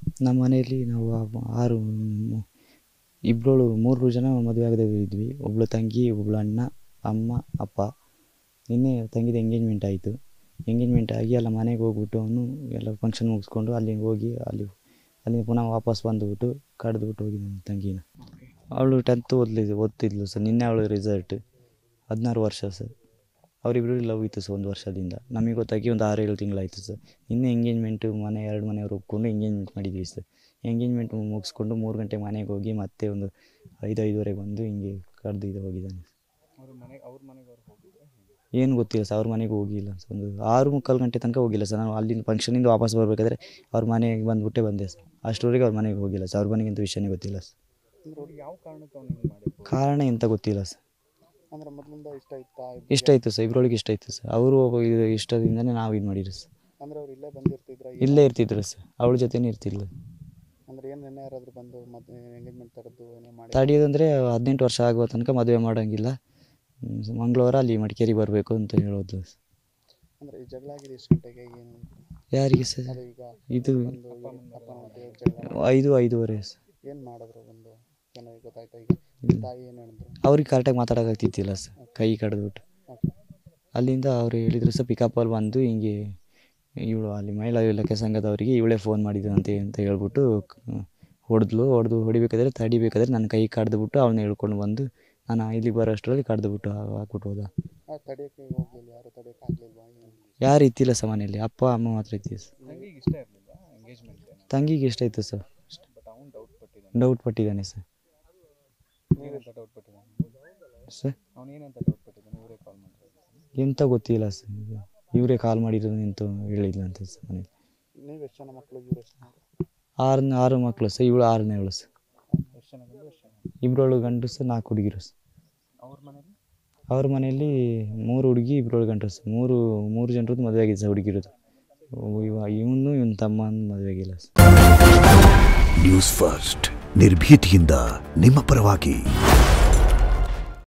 ನಮ್ಮ ಮನೆಯಲ್ಲಿ ನಾವು ಆ- ಆರು ಮ್- ಇಬ್ಬಳು ಮೂರು ಜನ ಮದುವೆ ಆಗದೆ ಇದ್ವಿ ಒಬ್ಳು ತಂಗಿ ಒಬ್ಳು ಅಣ್ಣ ಅಮ್ಮ ಅಪ್ಪ ನಿನ್ನೆ ತಂಗಿದ ಎಂಗೇಜ್ಮೆಂಟ್ ಆಯಿತು ಎಂಗೇಜ್ಮೆಂಟ್ ಆಗಿ ಎಲ್ಲ ಮನೆಗೆ ಹೋಗ್ಬಿಟ್ಟು ಅವನು ಎಲ್ಲ ಫಂಕ್ಷನ್ ಮುಗಿಸ್ಕೊಂಡು ಅಲ್ಲಿಗೆ ಹೋಗಿ ಅಲ್ಲಿ ಅಲ್ಲಿ ಪುನಃ ವಾಪಸ್ ಬಂದುಬಿಟ್ಟು ಕಡ್ದುಬಿಟ್ಟು ಹೋಗಿದ್ದಾನೆ ತಂಗಿನ ಅವಳು ಟೆಂತ್ ಓದ್ಲಿದ್ದು ಓದ್ತಿದ್ಲು ಸರ್ ನಿನ್ನೆ ಅವಳು ರಿಸಲ್ಟ್ ಹದಿನಾರು ವರ್ಷ ಸರ್ ಅವರಿಬ್ಬರು ಲವ್ ಇತ್ತು ಸರ್ ಒಂದು ವರ್ಷದಿಂದ ನಮಗೆ ಗೊತ್ತಾಗಿ ಒಂದು ಆರು ಏಳು ತಿಂಗಳಾಯಿತು ಸರ್ ನಿನ್ನೆ ಎಂಗೇಜ್ಮೆಂಟು ಮನೆ ಎರಡು ಮನೆಯವರು ಒಪ್ಕೊಂಡು ಎಂಗೇಜ್ಮೆಂಟ್ ಮಾಡಿದ್ವಿ ಸರ್ ಎಂಗೇಜ್ಮೆಂಟ್ ಮುಗಿಸ್ಕೊಂಡು ಮೂರು ಗಂಟೆ ಮನೆಗೆ ಹೋಗಿ ಮತ್ತೆ ಒಂದು ಐದು ಐದುವರೆಗೆ ಬಂದು ಹಿಂಗೆ ಕರೆದು ಇದು ಹೋಗಿದ್ದಾನೆ ಅವ್ರ ಮನೆಗೆ ಅವ್ರ ಮನೆಗೆ ಅವ್ರು ಹೋಗಿದ್ರೆ ಏನು ಗೊತ್ತಿಲ್ಲ ಸರ್ ಅವ್ರ ಮನೆಗೆ ಹೋಗಿಲ್ಲ ಸರ್ ಒಂದು ಆರು ಮುಕ್ಕಾಲು ಗಂಟೆ ತನಕ ಹೋಗಿಲ್ಲ ಸರ್ ನಾನು ಅಲ್ಲಿಂದ ಫಂಕ್ಷನಿಂದ ವಾಪಸ್ ಬರಬೇಕಾದ್ರೆ ಅವ್ರ ಮನೆಗೆ ಬಂದುಬಿಟ್ಟೆ ಬಂದೆ ಸರ್ ಅಷ್ಟರವರೆಗೆ ಅವ್ರ ಮನೆಗೆ ಹೋಗಿಲ್ಲ ಸರ್ ಅವ್ರ ಮನೆಗಿಂತ ವಿಷಯನೇ ಗೊತ್ತಿಲ್ಲ ಸರ್ ಅಂದ್ರೆ ಅವ್ರಿಗೆ ಯಾವ ಕಾರಣಕ್ಕೆ ಅವ್ನು ಹಿಂಗೆ ಮಾಡಿರ್ಬೋದು ಕಾರಣ ಎಂತ ಗೊತ್ತಿಲ್ಲ ಸರ್ ಅಂದ್ರೆ ಮೊದಲಿಂದ ಇಷ್ಟ ಇತ್ತಾ ಇಷ್ಟ ಆಯಿತು ಸರ್ ಇಬ್ಬರೊಳಗೆ ಇಷ್ಟ ಆಯಿತು ಸರ್ ಅವರು ಇದು ಇಷ್ಟದಿಂದನೇ ನಾವು ಇದು ಮಾಡಿದ್ರು ಸರ್ ಅಂದ್ರೆ ಅವ್ರು ಇಲ್ಲೇ ಬಂದಿರ್ತಿದ್ರ ಇಲ್ಲೇ ಇರ್ತಿದ್ರು ಸರ್ ಅವಳ ಜೊತೆನೇ ಇರ್ತಿಲ್ಲ ಅಂದ್ರೆ ಏನು ನೆನ್ನೆ ಯಾರಾದ್ರೂ ಬಂದು ಮತ್ತೆ ಎಂಗೇಜ್ಮೆಂಟ್ ತರದ್ದು ಏನೋ ಮಾಡಿ ತಡೆಯೋದಂದರೆ ಹದಿನೆಂಟು ವರ್ಷ ಆಗುವ ತನಕ ಮದುವೆ ಮಾಡೋಂಗಿಲ್ಲ ಹ್ಮ್, ಮಂಗಳವಾರ ಅಲ್ಲಿ ಮಡಿಕೇರಿ ಬರಬೇಕು ಅಂತ ಹೇಳೋದು ಅಂದ್ರೆ ಈ ಜಗಳ ಆಗಿದೆ ಎಷ್ಟು ಗಂಟೆಗೆ ಏನು ಯಾರಿಗೆ ಸರ್ ಅದು ಈಗ ಇದು ಒಂದು ಅಪ್ಪನ ಮತ್ತೆ ಜಗಳ ಐದು ಐದೂವರೆ ಸರ್ ಏನು ಮಾಡಿದ್ರು ಒಂದು ಚೆನ್ನಾಗಿ ಗೊತ್ತಾಯ್ತಾ ಈಗ ತಾಯಿ ಏನು ಹೇಳಿದ್ರು ಅವ್ರಿಗೆ ಕರೆಕ್ಟಾಗಿ ಮಾತಾಡೋಕ್ಕಾಗ್ತಿದ್ದಿಲ್ಲ ಸರ್ ಕೈ ಕಡ್ದುಬಿಟ್ಟು ಓಕೆ ಅಲ್ಲಿಂದ ಅವ್ರು ಹೇಳಿದ್ರು ಸರ್ ಪಿಕಪ್ಪಲ್ಲಿ ಬಂದು ಹಿಂಗೆ ಇವಳು ಅಲ್ಲಿ ಮಹಿಳಾ ಇಲಾಖೆ ಸಂಘದವರಿಗೆ ಇವಳೇ ಫೋನ್ ಮಾಡಿದ್ದಂತೆ ಅಂತ ಹೇಳ್ಬಿಟ್ಟು ಹೊಡೆದ್ಲು ಹೊಡೆದು ಹೊಡಿಬೇಕಾದ್ರೆ ತಡಿಬೇಕಾದ್ರೆ ನನ್ನ ಕೈ ಕಡ್ದುಬಿಟ್ಟು ಅವಳನ್ನ ಹೇಳ್ಕೊಂಡು ಬಂದು ನಾನು ಇಲ್ಲಿಗೆ ಬರೋ ಅಷ್ಟರಲ್ಲಿ ಕಡ್ದುಬಿಟ್ಟು ಹಾಕ್ಬಿಟ್ಟು ಹೋದ ಆ ತಡೆಯೋಕ್ಕೆ ಹೋಗ್ಲಿಲ್ಲ ಯಾರು ತಡೆಯೋಕೆ ಆಗ್ಲಿಲ್ವಾ ಏನು ಯಾರು ಇತ್ತಿಲ್ಲ ಸರ್ ಮನೆಯಲ್ಲಿ ಅಪ್ಪ ಅಮ್ಮ ಮಾತ್ರ ಇದ್ದೀವಿ ಸರ್ ತಂಗಿಗೆ ಇಷ್ಟ ಇರಲಿಲ್ಲ ಎಂಗೇಜ್ಮೆಂಟ್ ತಂಗಿಗೆ ಎಷ್ಟಾಯ್ತು ಸರ್ ಬಟ್ ಅವ್ನು ಡೌಟ್ ಪಟ್ಟಿದ್ದಾನೆ ಡೌಟ್ ಪಟ್ಟಿದ್ದಾನೆ ಸರ್ ಏನಂತ ಡೌಟ್ ಪಟ್ಟಿದ್ದಾನೆ ಸರ್ ಅವ್ನು ಏನಂತ ಡೌಟ್ ಪಟ್ಟಿದ್ದಾನೆ ಇವರೇ ಕಾಲ್ ಮಾಡಿರೋದು ಎಂತ ಗೊತ್ತಿಲ್ಲ ಸರ್ ಇವರೇ ಕಾಲ್ ಮಾಡಿರೋದು ಎಂತ ಹೇಳಿದ್ಲಂತೆ ಸರ್ ಮನೇಲಿ ನೀವು ಎಷ್ಟು ಜನ ಮಕ್ಕಳು ಇವ್ರು ಎಷ್ಟು ಜನ ಆರು ಆರು ಮಕ್ಕಳು ಸರ್ ಇವಳು ಆರನೇ ಅವಳು ಸರ್ ಎಷ್ಟು ಜನ ಬಂದು ಎಷ್ಟು ಜನ ಇಬ್ಬರೊಳು ಗಂಡು ಸರ್ ನಾಲ್ಕು ಹುಡುಗಿರು ಸರ್ ಅವ್ರ ಮನೇಲಿ ಅವ್ರ ಮನೆಯಲ್ಲಿ ಮೂರು ಹುಡುಗಿ ಇಬ್ಬರೊಳು ಗಂಡರು ಸರ್ ಮೂರು ಮೂರು ಜನರದ್ದು ಮದುವೆ ಆಗಿದೆ ಸರ್ ಹುಡುಗಿರದು ಇವ ಇವನು ಇವನ ತಮ್ಮ ಮದುವೆ ಆಗಿಲ್ಲ ಸರ್ ನ್ಯೂಸ್ ಫಸ್ಟ್ ನಿರ್ಭೀತಿಯಿಂದ ನಿಮ್ಮ ಪರವಾಗಿ